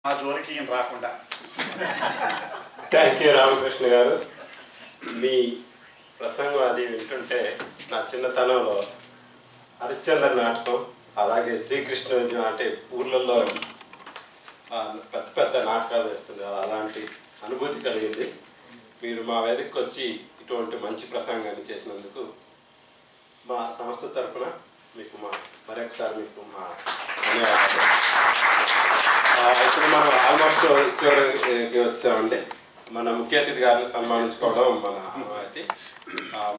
మా జోలికి ఈయన రాకుండా థ్యాంక్ యూ రామకృష్ణ గారు మీ ప్రసంగం అది వింటుంటే నా చిన్నతనంలో హరిశ్చంద్ర నాటకం అలాగే శ్రీకృష్ణ విజయం అంటే ఊర్లలో ఆ, పెద్ద పెద్ద నాటకాలు వేస్తుంది అలాంటి అనుభూతి కలిగింది మీరు మా వేదికకు వచ్చి ఇటువంటి మంచి ప్రసంగాన్ని చేసినందుకు మా సంస్థ తరపున మీకు మా మరొకసారి మీకు మా ధన్యవాదాలు ఆ, ఇప్పుడు మనం ఆల్మోస్ట్ చివరికి వచ్చామండి మన ముఖ్య అతిథి గారిని సన్మానించుకోవడం మన ఆనవాయితీ ఆ,